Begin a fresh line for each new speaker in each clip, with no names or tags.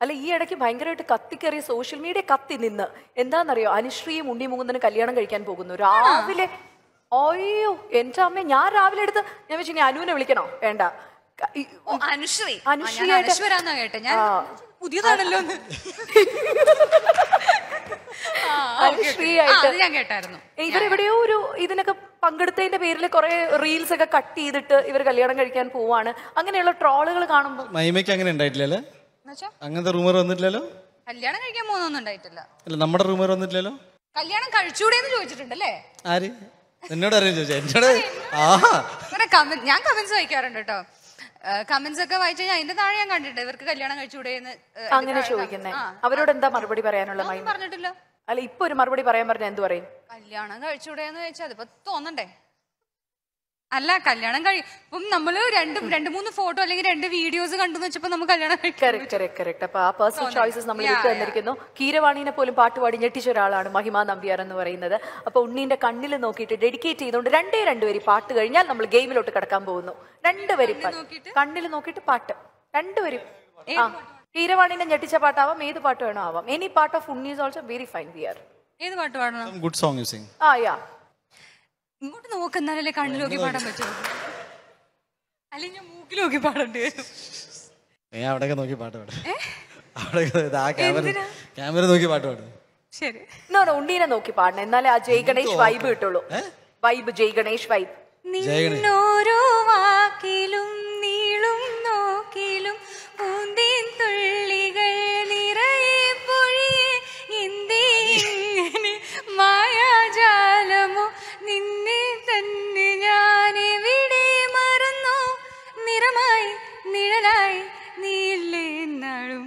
അല്ല ഈ ഇടയ്ക്ക് ഭയങ്കരമായിട്ട് കത്തിക്കേറിയ സോഷ്യൽ മീഡിയ കത്തി നിന്ന് എന്താണെന്നറിയോ അനുശ്രീയും ഉണ്ണി മുകുന്ദനും കല്യാണം കഴിക്കാൻ പോകുന്നു രാവിലെ അയ്യോ എന്റെ അമ്മ ഞാൻ രാവിലെ എടുത്ത് ഞാൻ വെച്ചു ഇനി അനുവിനെ വിളിക്കണോ വേണ്ട ക- ഈ-
ഓ അനുശ്രീ ആ, ഞാൻ
അനുശ്രീയായിട്ട്
അനശ്വരാന്നാ കേട്ടെ ഞാൻ
ആ.
പുതിയതാണല്ലോ എന്ന്. ആ, okay, okay.
അനുശ്രീയായിട്ട്
ആ, അത് ഞാൻ കേട്ടായിരുന്നു
ഇവരെവിടെയോ ഒരു ഇതിനൊക്കെ പങ്കെടുത്തതിന്റെ പേരിൽ കുറെ റീൽസ് ഒക്കെ കട്ട് ചെയ്തിട്ട് ഇവർ കല്യാണം കഴിക്കാൻ പോവാണ് അങ്ങനെയുള്ള ട്രോളുകൾ കാണുമ്പോൾ
മൈമയ്ക്ക് അങ്ങനെ ഉണ്ടായിട്ടില്ലല്ലേ
എന്നുവെച്ചാ
അങ്ങനത്തെ റൂമർ വന്നിട്ടില്ലല്ലോ
കല്യാണം കഴിക്കാൻ പോകുന്നൊന്നും ഉണ്ടായിട്ടില്ല
അല്ല നമ്മുടെ റൂമർ വന്നിട്ടില്ലല്ലോ
കല്യാണം കഴിച്ചൂടെന്ന് ചോദിച്ചിട്ടുണ്ടല്ലേ
ആര് എന്നോട് അറിയാൻ ചോദിച്ചാ എന്നോട് ആഹാ
അങ്ങനെ comment- ഞാൻ കമന്റ്സ് വായിക്കാറുണ്ട് കേട്ടോ കമന്റ്സ് ഒക്കെ വായിച്ചു കഴിഞ്ഞാൽ അതിന്റെ താഴെ ഞാൻ കണ്ടിട്ടുണ്ട് ഇവർക്ക് കല്യാണം കഴിച്ചുകൂടെ എന്ന്
അങ്ങനെ ചോദിക്കുന്നേ അവരോട് എന്താ മറുപടി പറയാനുള്ള മൈ
പറഞ്ഞിട്ടില്ല
അല്ല ഇപ്പൊ ഒരു മറുപടി പറയാൻ പറഞ്ഞ എന്ത് പറയും
കല്യാണം കഴിച്ചുകൂടെ എന്ന് ചോദിച്ചാൽ അതിപ്പോ തോന്നണ്ടേ അല്ല കല്യാണം കഴി ഇപ്പം നമ്മള് രണ്ട് രണ്ട് മൂന്ന് ഫോട്ടോ അല്ലെങ്കിൽ രണ്ട് വീഡിയോസ് കണ്ടെന്ന് വെച്ചപ്പോ നമുക്ക് കല്യാണം കഴിക്കാം
കറക്റ്റ് കറക്റ്റ് കറക്റ്റ് അപ്പൊ ആ പേഴ്സണൽ ചോയ്സസ് നമ്മൾ വിട്ടു തന്നിരിക്കുന്നു കീരവാണിനെ പോലും പാട്ടുപാടി ഞെട്ടിച്ച ഒരാളാണ് മഹിമ നമ്പ്യാർ എന്ന് പറയുന്നത് അപ്പൊ ഉണ്ണീന്റെ കണ്ണിൽ നോക്കിയിട്ട് ഡെഡിക്കേറ്റ് ചെയ്തുകൊണ്ട് രണ്ടേ രണ്ടുപേരി പാട്ട് കഴിഞ്ഞാൽ നമ്മൾ ഗെയിമിലോട്ട് കിടക്കാൻ പോകുന്നു രണ്ടുപേരി പാട്ട് കണ്ണിൽ നോക്കിയിട്ട് പാട്ട് രണ്ടുപേരും ആ കീരവാണിനെ ഞെട്ടിച്ച പാട്ടാവാം ഏത് പാട്ട് വേണോ ആവാം any part of Unni is also very fine we are
ഏത് പാട്ട് പാടണം
ഗുഡ് സോങ് യു സിംഗ്
ആ യാ
ഇങ്ങോട്ട് നോക്കുന്നാലല്ലേ കണ്ണിൽ നോക്കി പാടാൻ പറ്റുള്ളൂ അല്ലെങ്കിൽ ഞാൻ മൂക്കിൽ നോക്കി പാടേണ്ടി വരും
നീ അവിടെയൊക്കെ നോക്കി പാട്ട് പാട് അവിടെയൊക്കെ ആ ക്യാമറ ക്യാമറ നോക്കി പാട്ട് പാട്
ശരി
നോ നോ ഉണ്ണീനെ നോക്കി പാടണം എന്നാലേ ആ ജയ് ഗണേഷ് വൈബ് കിട്ടുള്ളൂ വൈബ് ജയ് ഗണേഷ് വൈബ്
നിന്നോരോ വാക്കിലും നീളും നോക്കിലും പൂന്തേൻ തുള്ളികൾ നിറയെ പൊഴിയെ എന്തേ ഇങ്ങനെ മായാജാലമോ നിന്നെ തന്നെ ഞാൻ എവിടെ മറന്നോ നിറമായി നിഴലായി നീല്ലേ എന്നാളും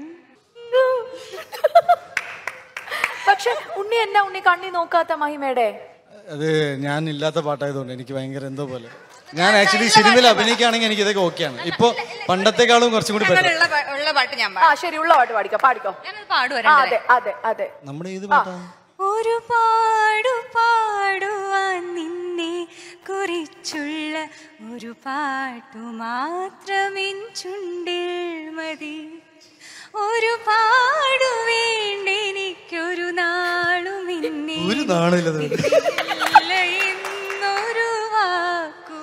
പക്ഷെ ഉണ്ണി എന്നാ ഉണ്ണി കണ്ണി നോക്കാത്ത മഹിമയുടെ
അത് ഞാൻ ഇല്ലാത്ത പാട്ടായതുകൊണ്ട് എനിക്ക് ഭയങ്കര എന്തോ പോലെ ഞാൻ ആക്ച്വലി സിനിമയിൽ അഭിനയിക്കുകയാണെങ്കിൽ എനിക്ക് ഇതൊക്കെ ഓക്കെയാണ് ഇപ്പൊ പണ്ടത്തെക്കാളും കുറച്ചും കൂടി ബെറ്റർ
ഉള്ള പാ- ഉള്ള പാട്ട് ഞാൻ
ആ ശരി ഉള്ള പാട്ട് പാടിക്കോ പാടിക്കോ
ഞാനത്
ആ
പാടുവരാ
അതെ അതെ അതെ
നമ്മുടെ ഏത് പാട്ടാ
ഒരു പാടു പാടുവാൻ നിന്നെ കുറിച്ചുള്ള ഒരു പാട്ടു മാത്രമെൻ ചുണ്ടിൽ മതി ഒരു പാടു വേണ്ടെനിക്കൊരു നാളും എന്നെ
ഒരു നാണില്ലത്
ഇല്ല എന്നൊരു വാക്കു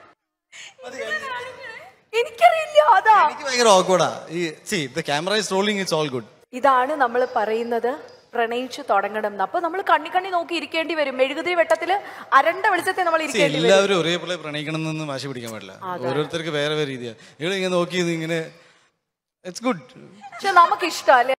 എനിക്കറിയില്ല അതാ
എനിക്ക് ഭയങ്കര ഓക്കോടാ ഈ see the camera is rolling it's all good
ഇതാണ് നമ്മൾ പറയുന്നത് പ്രണയിച്ചു തുടങ്ങണം എന്ന് അപ്പൊ നമ്മൾ കണ്ണി കണ്ണി നോക്കി ഇരിക്കേണ്ടി വരും മെഴുകുതിരി വെട്ടത്തില് അരണ്ട വെളിച്ചത്തെ നമ്മൾ ഇരിക്കേണ്ടി വരും
എല്ലാവരും ഒരേപോലെ പ്രണയിക്കണം എന്നൊന്നും വാശി പിടിക്കാൻ പാടില്ല ഓരോരുത്തർക്ക് വേറെ വേറെ രീതിയാണ് ഇവിടെ ഇങ്ങനെ നോക്കി ഇങ്ങനെ ഇറ്റ്സ് ഗുഡ്
പക്ഷെ നമുക്ക് ഇഷ്ടം അല്ലെ